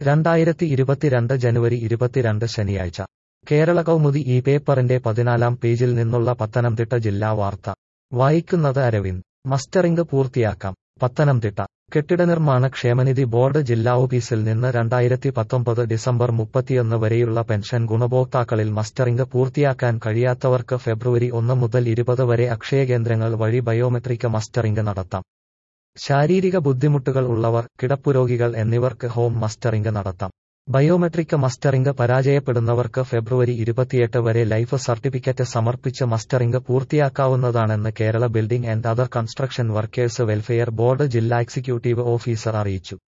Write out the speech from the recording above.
രണ്ടായിരത്തി ഇരുപത്തിരണ്ട് ജനുവരി ഇരുപത്തിരണ്ട് ശനിയാഴ്ച കേരള കൗമുദി ഈ പേപ്പറിന്റെ പതിനാലാം പേജിൽ നിന്നുള്ള പത്തനംതിട്ട ജില്ലാ വാർത്ത വായിക്കുന്നത് അരവിന്ദ് മസ്റ്ററിംഗ് പൂർത്തിയാക്കാം പത്തനംതിട്ട കെട്ടിട നിർമ്മാണ ക്ഷേമനിധി ബോർഡ് ജില്ലാ ഓഫീസിൽ നിന്ന് രണ്ടായിരത്തി പത്തൊമ്പത് ഡിസംബർ മുപ്പത്തിയൊന്ന് വരെയുള്ള പെൻഷൻ ഗുണഭോക്താക്കളിൽ മസ്റ്ററിംഗ് പൂർത്തിയാക്കാൻ കഴിയാത്തവർക്ക് ഫെബ്രുവരി ഒന്ന് മുതൽ ഇരുപത് വരെ അക്ഷയകേന്ദ്രങ്ങൾ വഴി ബയോമെട്രിക് മസ്റ്ററിംഗ് നടത്താം ശാരീരിക ബുദ്ധിമുട്ടുകൾ ഉള്ളവർ കിടപ്പുരോഗികൾ എന്നിവർക്ക് ഹോം മസ്റ്ററിംഗ് നടത്താം ബയോമെട്രിക് മസ്റ്ററിംഗ് പരാജയപ്പെടുന്നവർക്ക് ഫെബ്രുവരി ഇരുപത്തിയെട്ട് വരെ ലൈഫ് സർട്ടിഫിക്കറ്റ് സമർപ്പിച്ച് മസ്റ്ററിംഗ് പൂർത്തിയാക്കാവുന്നതാണെന്ന് Kerala building and other construction workers welfare board ജില്ലാ എക്സിക്യൂട്ടീവ് ഓഫീസർ അറിയിച്ചു